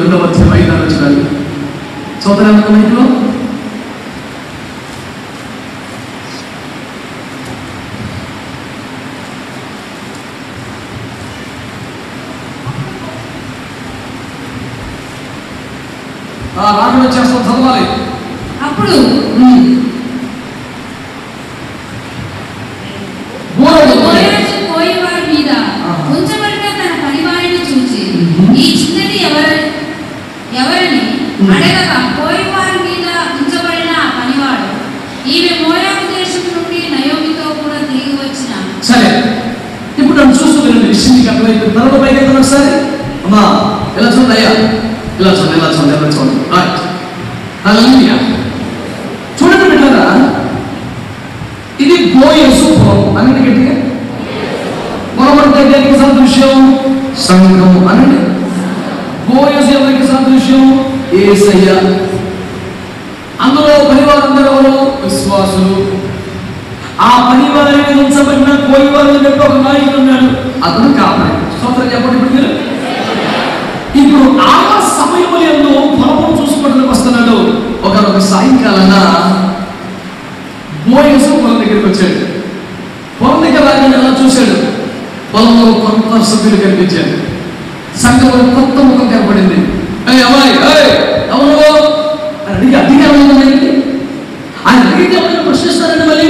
రెండవ అధ్యాయం ఐదు వచ్చినారు చదువుతారా ఇంట్లో ఆ రాజు వచ్చేస్తాం చదవాలి అప్పుడు బోరడు బోయజు కోయివారి మీద ఆహా. ఉంచబడిన తన పనివారిని చూచి మ్మ్. ఈ చిన్నది ఎవరు ఎవరని మ్మ్. అడగగా కోయివారి మీద ఉంచబడిన ఆ పనివాడు ఈమె మోయాబు దేశం నుండి నయోమితో కూడా తిరిగి వచ్చిన సరే ఇప్పుడు నన్ను చూస్తూ వినండి విషయం మీకు అర్థమైపోయింది తర్వాత పైకి వెళ్తాను ఒకసారి అమ్మా ఇలా చూడండి అయ్యా ఇలా చూడండి ఇలా చూడండి ఇలా చూడండి రైట్ హల్లెలూయా చూడండి బిడ్డరా ఇది బోయసు పొలం అనండి గట్టిగా పొలం అంటే దేనికి సదృశ్యం సంఘము అనండి బోయసు ఎవరికి సదృశ్యం ఏసయ్య అందులో పరివారందరూ ఎవరు విశ్వాసులు ఆ పని వారి మీద ఉంచబడిన కోయి వారిని చెప్పి ఒక నాయకుడు ఉన్నాడు అతను కాపాడు స్తోత్రం చెప్పండి ఇప్పుడు మీరు ఇప్పుడు ఆ సమయంలో పొలం చూసుకోవడానికి వస్తున్నాడు ఒకనొక సాయంకాలన బోయసు పొలం దగ్గరికి వచ్చాడు పొలం దగ్గర రాగానే ఎలా చూశాడు పొలంలో కొంత సభ్యులు కనిపించారు సంఘంలో కొత్త ముఖం కనపడింది "ఏయ్ అమ్మాయి ఏయ్, ఎవరు అని అడిగి అధికారం ఉందండి ఆయన అడిగితే ఎవరైనా ప్రశ్నిస్తారండి మళ్ళీ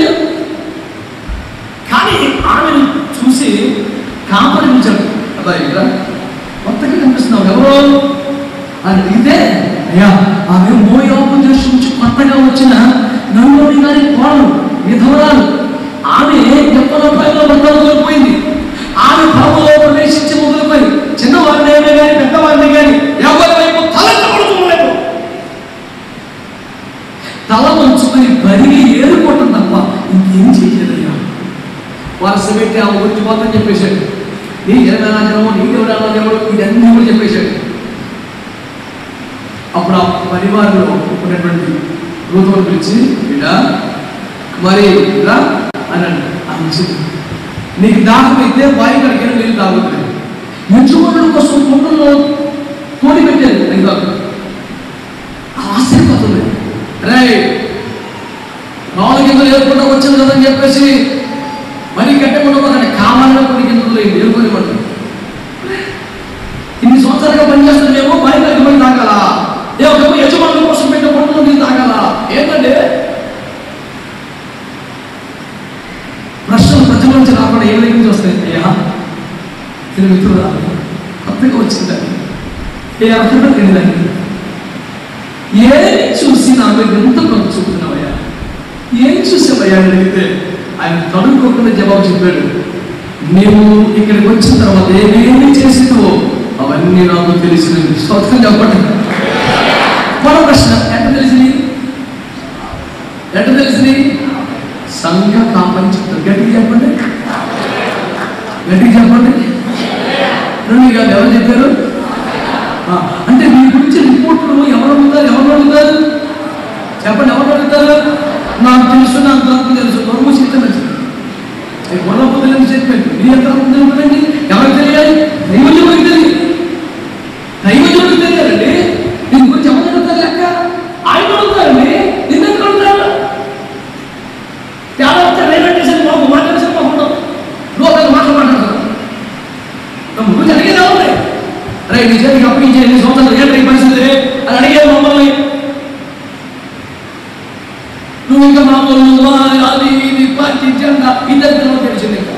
కానీ ఆమెను చూసి కాపాడించాడు అబ్బాయి ఇక్కడ కొత్తగా కనిపిస్తున్నావు ఎవరు అని అడిగితే అయ్యా ఆమె మోయాబు దేశం నుంచి కొత్తగా వచ్చిన నల్లోని గారి కోడలు విధవరాలు ఆమె ఎప్పలపైలో బంధాలు కోల్పోయింది ఆమె పొలంలో ప్రవేశించి మొదలుపోయి చిన్నవారిని అయినా కానీ పెద్దవారిని కానీ ఎవరి వైపు తలెత్తబడుతున్నారు తల వంచుకొని బరిగి ఏరుకోవటం తప్ప ఇంకేం చేయలేదయ్యా వరుస పెట్టి ఆ గురించి మొత్తం చెప్పేశాడు నీ జననాజనము నీ దేవుడు దేవుడు ఇదన్నీ కూడా చెప్పేశాడు అప్పుడు ఆ పరివారంలో ఉన్నటువంటి రూతులను పిలిచి బిడ్డ మరి ఇలా అన్నాడు అని నీకు దాహం అయితే బావి కడిగిన నీళ్ళు తాగుతుంది యజమానుల కోసం కుండల్లో తోడి పెట్టారు అది కాదు ఆశ్చర్యపోతుంది రే నాలుగు గింజలు ఏరుకుంటూ వచ్చింది కదని చెప్పేసి మరి కట్టకుండా అక్కడ కావాలని కొన్ని గింజలు ఏరుకొని పడుతుంది ఇన్ని సంవత్సరాలుగా పనిచేస్తున్నామేమో మరి కలిగి పని తాగాల ఏమో యజమానుల కోసం పెట్టిన పంటలు నీళ్ళు తాగాల ఏంటంటే ప్రశ్నలు ప్రజల నుంచి రాకుండా ఏ దగ్గర నుంచి వస్తాయి అయ్యా తిన మిత్రుడా కొత్తగా వచ్చిందని ఏ అర్థం తెలియదండి ఏది చూసి నా మీద ఎంత కొంత చూపుతున్నావయ్యా ఏం చూసావయ్యా అని అడిగితే ఆయన తడుకోకుండా జవాబు చెప్పాడు నీవు ఇక్కడికి వచ్చిన తర్వాత ఏమేమి చేసినవో అవన్నీ నాకు తెలిసినవి స్వతం చెప్పండి మరో ప్రశ్న ఎట్ట తెలిసింది ఎట్ట తెలిసింది సంఘ కాపని చెప్తారు గట్టిగా చెప్పండి గట్టిగా చెప్పండి రెండు కాదు ఎవరు చెప్పారు ఆ, అంటే మీ గురించి రిపోర్ట్లు ఎవరు అడుగుతారు ఎవరు అడుగుతారు చెప్పండి ఎవరు అడుగుతారు నాకు తెలుసు నాకు తప్పు తెలుసు గొడవ సీతం గొడవ పొద్దులని చెప్పాను నీ ఎంత పొద్దులండి ఎవరికి తెలియాలి దైవజనుడికి తెలియదు దైవజనుడికి తెలియాలండి దీని గురించి ఎవరు అడుగుతారు లెక్క ఆయన అడుగుతారండి నిన్నెందుకు అడుగుతారు తేడా వస్తే రైల్వే స్టేషన్ బాబు మాట్లాడేసారు బాబు లోపల మాటలు మాట్లాడతారు నువ్వు జరిగేదా ఉన్నాయి అరే నిజానికి అప్పగించే ఎన్ని సంవత్సరాలు ఏంటి ఈ పరిస్థితి అని అడిగారు మమ్మల్ని నువ్వు ఇంకా మామూలు మా అది ఇది పార్టీ జెండా ఇద్దరు తెలిసింది ఇంకా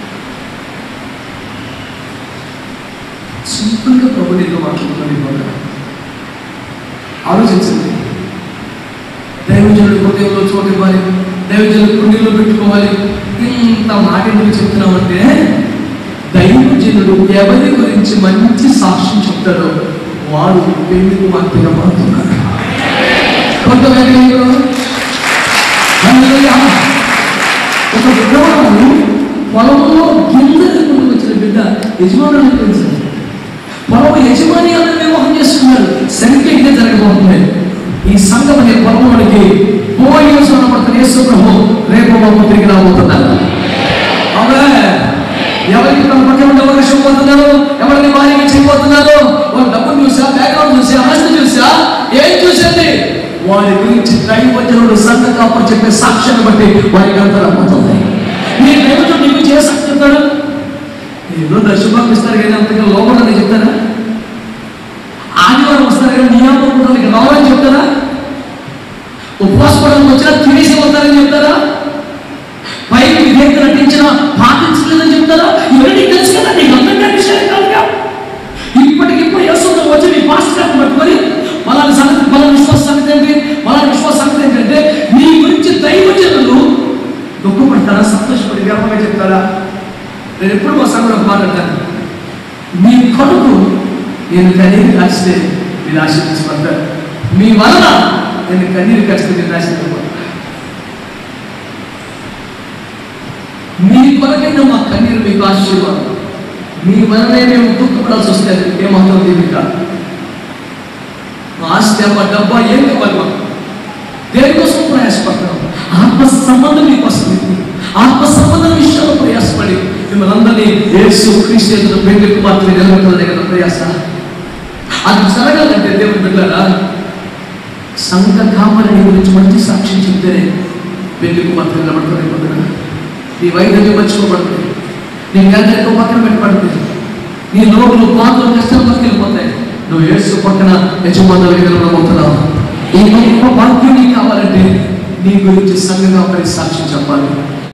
సింపుల్గా ప్రభు నీతో మాట్లాడుతున్నాను ఇవాళ ఆలోచించండి దైవజనుడి హృదయంలో చోటు ఇవ్వాలి దైవజనుడి పుణ్యంలో పెట్టుకోవాలి ఇంత మాట ఎందుకు చెప్తున్నామంటే దైవజనుడు ఎవరి గురించి మంచి సాక్ష్యం చెప్తాడో వాడు పెళ్లి కుమార్తెగా మారుతున్నారు కొంతమంది హల్లెలూయా. ఒక విధవాడు పొలంలో గింజలు వచ్చిన బిడ్డ యజమానులు పెంచారు పొలం యజమాని అని వివాహం చేసుకున్నారు సంఖ్యగా జరగబోతుంది ఈ సంఘం అనే పొలంలోనికి పోయేసు అనబడుతున్న యేసు ప్రభు రేపు బాబు తిరిగి రాబోతున్నారు అవునా ఎవరికి తన పక్కన ఉండే అవకాశం పోతున్నారు ఎవరిని భార్యగా చేయబోతున్నారు వాళ్ళ డబ్బులు చూసా బ్యాక్గ్రౌండ్ చూసి ఆస్తి చూసా ఏం చూసింది వారి గురించి దైవజనుడు సంత కాపర్ చెప్పే సాక్ష్యాన్ని బట్టి వారికి అంత నమ్మతుంది నీ దైవజనుడు నీకు చేసే సాక్షి చెప్తాడు ఏదో దర్శనం ఇస్తారు కానీ అంతగా లోపలని చెప్తారా ఆదివారం వస్తారు కానీ నియామకం ఇక రావాలని చెప్తారా ఉపవాసపడానికి వచ్చినా తినేసి వస్తారని చెప్తారా పైకి విధేయత నటించిన పాటించలేదని చెప్తారా ఇవన్నీ తెలుసు కదా నీకు అర్థం కాని విషయాలు కాదుగా ఇప్పటికిప్పుడు యేసుతో వచ్చి నీ పాస్ట్ గారిని పట్టుకొని మలాని సంగతి మలాని విశ్వాస సంగతి ఏంటి మలాని విశ్వాస సంగతి ఏంటంటే నీ గురించి దైవజనులు దుఃఖపడతారా సంతోషపడి గర్వంగా చెప్తారా నేను ఎప్పుడు మా సంగతి ఒక మాట అంటాను మీ కొడుకు నేను కన్నీరు కాస్తే మీరు ఆశీర్వదించబడతారు మీ వలన నేను కన్నీరు కాస్తే మీరు ఆశీర్వదించబడతారు మీ కొరకైనా మా కన్నీరు మీకు ఆశీర్వాదం మీ వలనే మేము దుఃఖపడాల్సి వస్తే ఏమవుతుంది దీనిక మా ఆస్తి అమ్మ డబ్బా ఏం కావాలి మాకు దేనికోసం ప్రయాసపడతాం ఆత్మ సంబంధం మీకోసం ఇది. ఆత్మ సంబంధం విషయంలో ప్రయాసపడి మిమ్మల్ని అందరినీ యేసు క్రీస్తు ఎదుట పెళ్లి కుమార్తె నిలబెట్టాలి కదా ప్రయాస అది జరగాలంటే దేవుడు బిడ్డారా సంఘ కాపరిని గురించి మంచి సాక్ష్యం చెప్తేనే పెళ్లి కుమార్తె నిలబడుతుంది పొద్దున నీ వైద్యం మర్చిపోబడుతుంది నీ గంటలకు పక్కన పెట్టబడుతుంది నీ లోపల పాత్రలు కష్టంలోకి వెళ్ళిపోతాయి నువ్వు యేసు పక్కన యజమానులు నిలబడబోతున్నావు ఈ గొప్ప భాగ్యం నీకు కావాలంటే నీ గురించి సంఘంగా పడి సాక్ష్యం చెప్పాలి